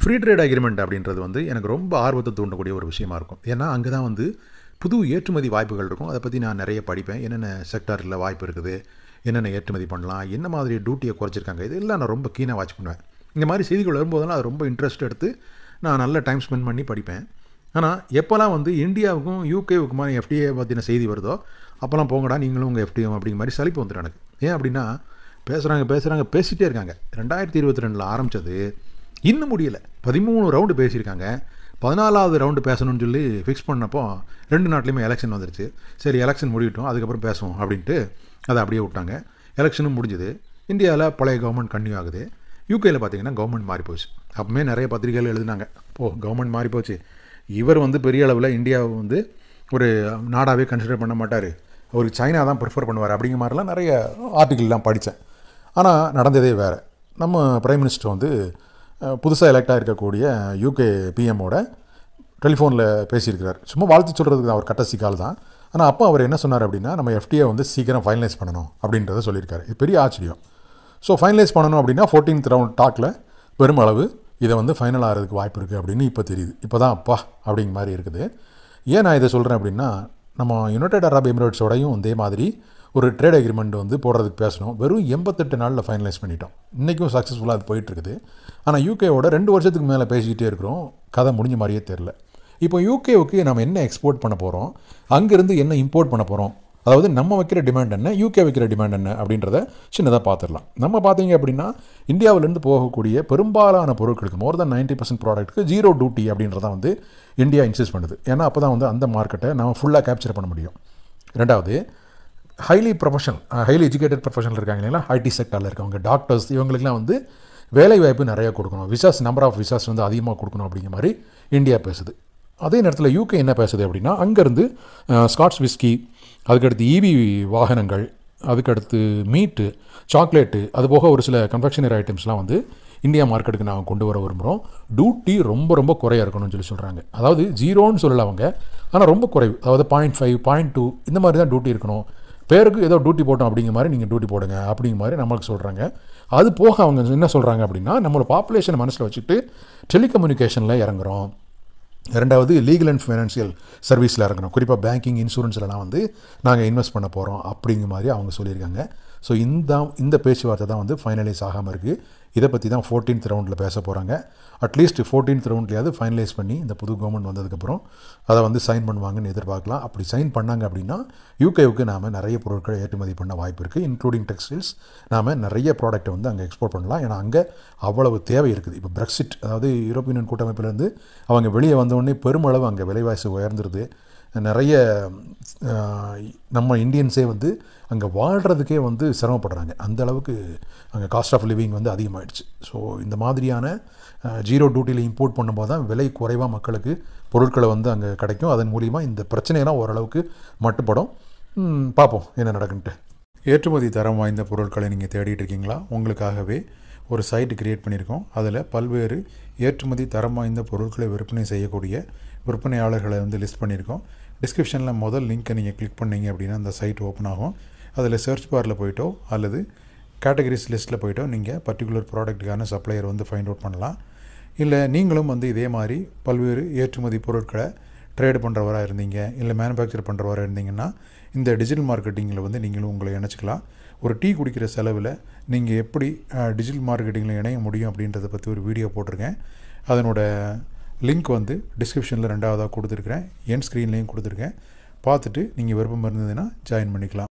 free trade agreement அப்படின்றது வந்து எனக்கு ரொம்ப ஆர்வத்தை தூண்டக்கூடிய ஒரு விஷயமா இருக்கும் ஏன்னா அங்கே தான் வந்து புது ஏற்றுமதி வாய்ப்புகள் இருக்கும் அதை பற்றி நான் நிறைய படிப்பேன் என்னென்ன செக்டாரில் வாய்ப்பு இருக்குது என்னென்ன ஏற்றுமதி பண்ணலாம் என்ன மாதிரி டியூட்டியை குறைச்சிருக்காங்க இதெல்லாம் நான் ரொம்ப கீனாக வாட்ச் பண்ணுவேன் இந்த மாதிரி செய்திகள் வரும்போதெல்லாம் அது ரொம்ப இன்ட்ரெஸ்ட் எடுத்து நான் நல்ல டைம் ஸ்பெண்ட் பண்ணி படிப்பேன் ஆனால் எப்போல்லாம் வந்து இந்தியாவுக்கும் யூகேவுக்குமான எஃப்டிஏ பற்றின செய்தி வருதோ அப்போல்லாம் போங்கடா நீங்களும் உங்கள் எஃப்டிஎம் அப்படிங்கிற மாதிரி சலிப்பு வந்துடும் எனக்கு ஏன் அப்படின்னா பேசுகிறாங்க பேசுகிறாங்க பேசிகிட்டே இருக்காங்க ரெண்டாயிரத்தி இருபத்தி ரெண்டில் ஆரம்பித்தது இன்னும் முடியலை பதிமூணு ரவுண்டு பேசியிருக்காங்க பதினாலாவது ரவுண்டு பேசணும்னு சொல்லி ஃபிக்ஸ் பண்ணப்போ ரெண்டு நாட்டிலையுமே எலெக்ஷன் வந்துருச்சு சரி எலெக்ஷன் முடியட்டும் அதுக்கப்புறம் பேசுவோம் அப்படின்ட்டு அதை அப்படியே விட்டாங்க எலெக்ஷனும் முடிஞ்சுது இந்தியாவில் பழைய கவர்மெண்ட் கன்டினியூ ஆகுது யூகேயில் பார்த்தீங்கன்னா கவர்மெண்ட் மாறி போச்சு அப்பவுமே நிறைய பத்திரிகைகள் எழுதினாங்க ஓ கவர்மெண்ட் மாறி போச்சு இவர் வந்து பெரிய அளவில் இந்தியாவை வந்து ஒரு நாடாகவே கன்சிடர் பண்ண மாட்டார் அவருக்கு சைனா தான் ப்ரிஃபர் பண்ணுவார் அப்படிங்கிற மாதிரிலாம் நிறைய ஆர்டிகிள்லாம் படித்தேன் ஆனால் நடந்ததே வேறு நம்ம பிரைம் மினிஸ்டர் வந்து புதுசாக எலெக்ட் ஆகிருக்கக்கூடிய யூகே பிஎம்மோட டெலிஃபோனில் பேசியிருக்கிறார் சும்மா வாழ்த்து சொல்கிறதுக்கு தான் அவர் கட்டசி கால் தான் ஆனால் அப்போ அவர் என்ன சொன்னார் அப்படின்னா நம்ம எஃப்டிஏ வந்து சீக்கிரம் ஃபைனலைஸ் பண்ணணும் அப்படின்றத சொல்லியிருக்காரு இது பெரிய ஆச்சரியம் ஸோ ஃபைனலைஸ் பண்ணணும் அப்படின்னா ஃபோர்டீன்த் ரவுண்ட் டாக்கில் பெருமளவு இதை வந்து ஃபைனல் ஆகிறதுக்கு வாய்ப்பு இருக்குது அப்படின்னு இப்போ தெரியுது இப்போ தான் அப்பா அப்படிங்கிற மாதிரி இருக்குது ஏன் நான் இதை சொல்கிறேன் அப்படின்னா நம்ம யுனைடெட் அரப் எமிரேட்ஸோடையும் இதே மாதிரி ஒரு ட்ரேட் அக்ரிமெண்ட் வந்து போடுறதுக்கு பேசணும் வெறும் எண்பத்தெட்டு நாளில் ஃபைனலைஸ் பண்ணிட்டோம் இன்றைக்கும் சக்ஸஸ்ஃபுல்லாக அது போயிட்டுருக்குது ஆனால் யூகேவோட ரெண்டு வருஷத்துக்கு மேலே பேசிக்கிட்டே இருக்கிறோம் கதை முடிஞ்ச மாதிரியே தெரில இப்போ யூகேவுக்கு நம்ம என்ன எக்ஸ்போர்ட் பண்ண போகிறோம் அங்கேருந்து என்ன இம்போர்ட் பண்ண போகிறோம் அதாவது நம்ம வைக்கிற டிமாண்ட் என்ன யூகே வைக்கிற டிமாண்ட் என்ன அப்படின்றத சின்னதாக பார்த்துடலாம் நம்ம பார்த்தீங்க அப்படின்னா இந்தியாவிலேருந்து போகக்கூடிய பெரும்பாலான பொருட்களுக்கு மோர் தென் நைன்ட்டி பர்சன்ட் ப்ராடக்ட்டுக்கு ஜீரோ டியூட்டி அப்படின்றத வந்து இந்தியா இன்சிஸ்ட் பண்ணுது ஏன்னா அப்போ தான் வந்து அந்த மார்க்கெட்டை நம்ம ஃபுல்லாக கேப்சர் பண்ண முடியும் ரெண்டாவது highly professional highly educated professional இருக்காங்க இல்லைங்களா ஐடி செக்டரில் இருக்கவங்க டாக்டர்ஸ் இவங்களுக்குலாம் வந்து வேலை வாய்ப்பு நிறைய கொடுக்கணும் விசாஸ் நம்பர் ஆஃப் விசாஸ் வந்து அதிகமாக கொடுக்கணும் அப்படிங்கிற மாதிரி இந்தியா பேசுது அதே நேரத்தில் யூகே என்ன பேசுது அப்படின்னா அங்கேருந்து ஸ்காட்ச் விஸ்கி அதுக்கடுத்து இவி வாகனங்கள் அதுக்கடுத்து மீட்டு சாக்லேட்டு அது போக ஒரு சில கன்ஃபெக்ஷனரி ஐட்டம்ஸ்லாம் வந்து இந்தியா மார்க்கெட்டுக்கு நாங்கள் கொண்டு வர விரும்புகிறோம் டியூட்டி ரொம்ப ரொம்ப குறையாக இருக்கணும்னு சொல்லி சொல்கிறாங்க அதாவது ஜீரோன்னு சொல்லல அவங்க ஆனால் ரொம்ப குறைவு அதாவது பாயிண்ட் ஃபைவ் பாயிண்ட் டூ இந்த மாதிரி தான் டியூட்டி இருக்கணும் பேருக்கு ஏதோ டியூட்டி போட்டோம் அப்படிங்கிற மாதிரி நீங்கள் டியூட்டி போடுங்க அப்படிங்கிற மாதிரி நம்மளுக்கு சொல்கிறாங்க அது போக அவங்க என்ன சொல்கிறாங்க அப்படின்னா நம்மளோட பாப்புலேஷனை மனசில் வச்சுட்டு டெலிகம்யூனிகேஷனில் இறங்குறோம் ரெண்டாவது லீகல் அண்ட் ஃபைனான்சியல் சர்வீஸில் இறங்கணும் குறிப்பாக பேங்கிங் இன்சூரன்ஸ்லலாம் வந்து நாங்கள் இன்வெஸ்ட் பண்ண போகிறோம் அப்படிங்கிற மாதிரி அவங்க சொல்லியிருக்காங்க ஸோ இந்த இந்த பேச்சுவார்த்தை தான் வந்து ஃபைனலைஸ் ஆகாமல் இருக்குது இதை பற்றி தான் ஃபோர்டீன்த் ரவுண்டில் பேச போகிறாங்க அட்லீஸ்ட் ஃபோர்டீன்த் ரவுண்ட்லையாவது ஃபைனலைஸ் பண்ணி இந்த புது கவர்மெண்ட் வந்ததுக்கப்புறம் அதை வந்து சைன் பண்ணுவாங்கன்னு எதிர்பார்க்கலாம் அப்படி சைன் பண்ணாங்க அப்படின்னா யூகேவுக்கு நாம் நிறைய பொருட்களை ஏற்றுமதி பண்ண வாய்ப்பு இருக்குது இன்க்ளூடிங் டெக்ஸ்டைல்ஸ் நாம் நிறைய ப்ராடக்ட்டை வந்து அங்கே எக்ஸ்போர்ட் பண்ணலாம் ஏன்னா அங்கே அவ்வளவு தேவை இருக்குது இப்போ பிரெக்சிட் அதாவது யூரோப்பியன் யூனியன் கூட்டமைப்பிலேருந்து அவங்க வெளியே வந்தோடனே பெருமளவு அங்கே விலைவாசி உயர்ந்துருது நிறைய நம்ம இந்தியன்ஸே வந்து அங்கே வாழ்கிறதுக்கே வந்து சிரமப்படுறாங்க அந்த அளவுக்கு அங்கே காஸ்ட் ஆஃப் லிவிங் வந்து அதிகமாகிடுச்சு ஸோ இந்த மாதிரியான ஜீரோ டியூட்டியில் இம்போர்ட் பண்ணும்போது தான் விலை குறைவாக மக்களுக்கு பொருட்களை வந்து அங்கே கிடைக்கும் அதன் மூலிமா இந்த பிரச்சனையெல்லாம் ஓரளவுக்கு மட்டுப்படும் பார்ப்போம் என்ன நடக்குன்ட்டு ஏற்றுமதி தரம் வாய்ந்த பொருட்களை நீங்கள் தேடிட்டு இருக்கீங்களா உங்களுக்காகவே ஒரு சைட்டு கிரியேட் பண்ணியிருக்கோம் அதில் பல்வேறு ஏற்றுமதி தரம் வாய்ந்த பொருட்களை விற்பனை செய்யக்கூடிய விற்பனையாளர்களை வந்து லிஸ்ட் பண்ணியிருக்கோம் டிஸ்கிரிப்ஷனில் முதல் லிங்க்கை நீங்கள் கிளிக் பண்ணிங்க அப்படின்னா அந்த சைட் ஓப்பன் ஆகும் அதில் சர்ச் பாரில் போயிட்டோ அல்லது கேட்டகரிஸ் லிஸ்ட்டில் போயிட்டோ நீங்கள் பர்டிகுலர் ப்ராடக்ட்டுக்கான சப்ளையர் வந்து ஃபைண்ட் அவுட் பண்ணலாம் இல்லை நீங்களும் வந்து இதே மாதிரி பல்வேறு ஏற்றுமதி பொருட்களை ட்ரேடு பண்ணுறவராக இருந்தீங்க இல்லை மேனுஃபேக்சர் பண்ணுறவராக இருந்தீங்கன்னா இந்த டிஜிட்டல் மார்க்கெட்டிங்கில் வந்து நீங்களும் உங்களை இணைச்சிக்கலாம் ஒரு டீ குடிக்கிற செலவில் நீங்கள் எப்படி டிஜிட்டல் மார்க்கெட்டிங்கில் இணைய முடியும் அப்படின்றத பற்றி ஒரு வீடியோ போட்டிருக்கேன் அதனோட லிங்க் வந்து டிஸ்கிரிப்ஷனில் ரெண்டாவதாக கொடுத்துருக்குறேன் என் ஸ்க்ரீன்லேயும் கொடுத்துருக்கேன் பார்த்துட்டு நீங்கள் விருப்பம் இருந்ததுன்னா ஜாயின் பண்ணிக்கலாம்